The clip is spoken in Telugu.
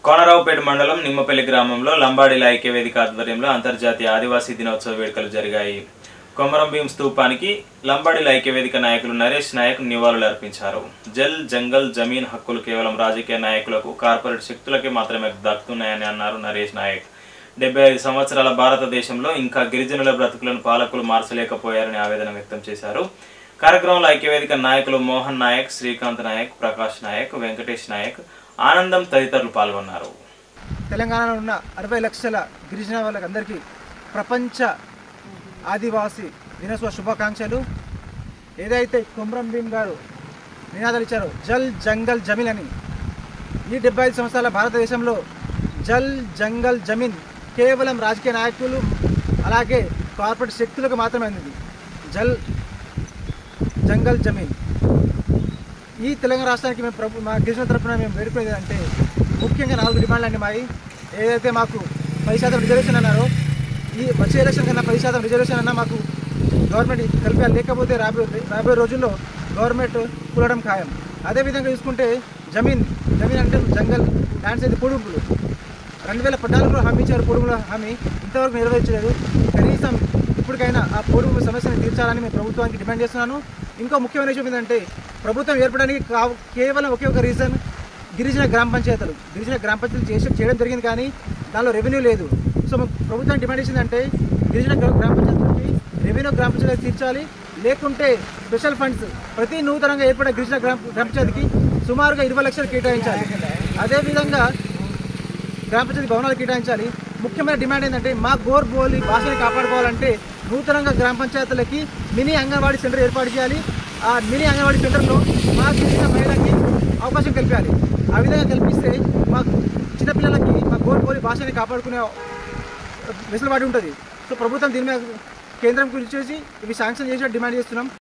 కోనరావుపేట మండలం నిమ్మపల్లి గ్రామంలో లంబాడీల ఐక్యవేదిక ఆధ్వర్యంలో అంతర్జాతీయ ఆదివాసీ దినోత్సవ వేడుకలు జరిగాయి కొమరం భీం స్తూపానికి లంబాడీల ఐక్యవేదిక నాయకులు నరేష్ నాయక్ నివాళులు అర్పించారు జల్ జంగల్ జమీన్ హక్కులు కేవలం రాజకీయ నాయకులకు కార్పొరేట్ శక్తులకే మాత్రమే దక్కుతున్నాయని అన్నారు నరేష్ నాయక్ డెబ్బై ఐదు సంవత్సరాల భారతదేశంలో ఇంకా గిరిజనుల బ్రతుకులను పాలకులు మార్చలేకపోయారని ఆవేదన వ్యక్తం చేశారు కార్యక్రమంలో ఐక్యవేదిక నాయకులు మోహన్ నాయక్ శ్రీకాంత్ నాయక్ ప్రకాష్ నాయక్ వెంకటేష్ నాయక్ ఆనందం తదితరులు పాల్గొన్నారు తెలంగాణలో ఉన్న అరవై లక్షల గిరిజన వాళ్ళకందరికీ ప్రపంచ ఆదివాసీ దినోత్సవ శుభాకాంక్షలు ఏదైతే కుమ్రం భీమ్ గారు నినాదాలు ఇచ్చారో జల్ జంగల్ జమీన్ అని ఈ డెబ్బై ఐదు సంవత్సరాల భారతదేశంలో జల్ జంగల్ జమీన్ కేవలం రాజకీయ నాయకులు అలాగే కార్పొరేట్ శక్తులకు మాత్రమే అందింది జల్ జంగల్ జమీన్ ఈ తెలంగాణ రాష్ట్రానికి మేము ప్రభు మా గిరిజన తరఫున మేము వేడుకునేది అంటే ముఖ్యంగా నాలుగు డిమాండ్లు అండి మావి ఏదైతే మాకు పది శాతం రిజర్వేషన్ అన్నారో ఈ వచ్చే ఎలక్షన్ కన్నా పది శాతం రిజర్వేషన్ అన్నా మాకు గవర్నమెంట్ కలిపాలి లేకపోతే రాబోయే రాబోయే రోజుల్లో గవర్నమెంట్ కూలడం ఖాయం అదేవిధంగా చూసుకుంటే జమీన్ జమీన్ అంటే జంగల్ ల్యాండ్స్ అయితే పొడుగులు రెండు వేల పద్నాలుగులో హామీ ఇచ్చారు పొడుగుల హామీ ఇంతవరకు నెరవేర్చలేదు కనీసం ఇప్పటికైనా ఆ పొడుగు సమస్యను తీర్చాలని మేము ప్రభుత్వానికి డిమాండ్ చేస్తున్నాను ఇంకో ముఖ్యమైన విషయం ఏంటంటే ప్రభుత్వం ఏర్పడడానికి కావు కేవలం ఒకే ఒక రీజన్ గిరిజన గ్రామ పంచాయతీలు గిరిజన గ్రామ పంచాయతీలు చేసి చేయడం జరిగింది కానీ దానిలో రెవెన్యూ లేదు సో మేము ప్రభుత్వం డిమాండ్ చేసిందంటే గిరిజన గ్రా- గ్రామ పంచాయతీలకి రెవెన్యూ గ్రామ పంచాయతీ తీర్చాలి లేకుంటే స్పెషల్ ఫండ్స్ ప్రతి నూతనంగా ఏర్పడే గిరిజన గ్రామ గ్రామ పంచాయతీకి సుమారుగా ఇరవై లక్షలు కేటాయించాలి అదేవిధంగా గ్రామ పంచాయతీ భవనాలు కేటాయించాలి ముఖ్యమైన డిమాండ్ ఏంటంటే మా గోర్ బోలి భాషని కాపాడుకోవాలంటే నూతనంగా గ్రామ పంచాయతీలకి మినీ అంగన్వాడీ సెంటర్ ఏర్పాటు చేయాలి ఆ మినీ అంగన్వాడీ సెంటర్లో మా గిరిజన మహిళలకి అవకాశం కల్పించాలి ఆ విధంగా కల్పిస్తే మా చిన్నపిల్లలకి మా గోర్ బోలి భాషని కాపాడుకునే వెసులుబాటు ఉంటుంది సో ప్రభుత్వం దీని మీద కేంద్రం గురించి ఇవి శాంక్షన్ చేసి డిమాండ్ చేస్తున్నాం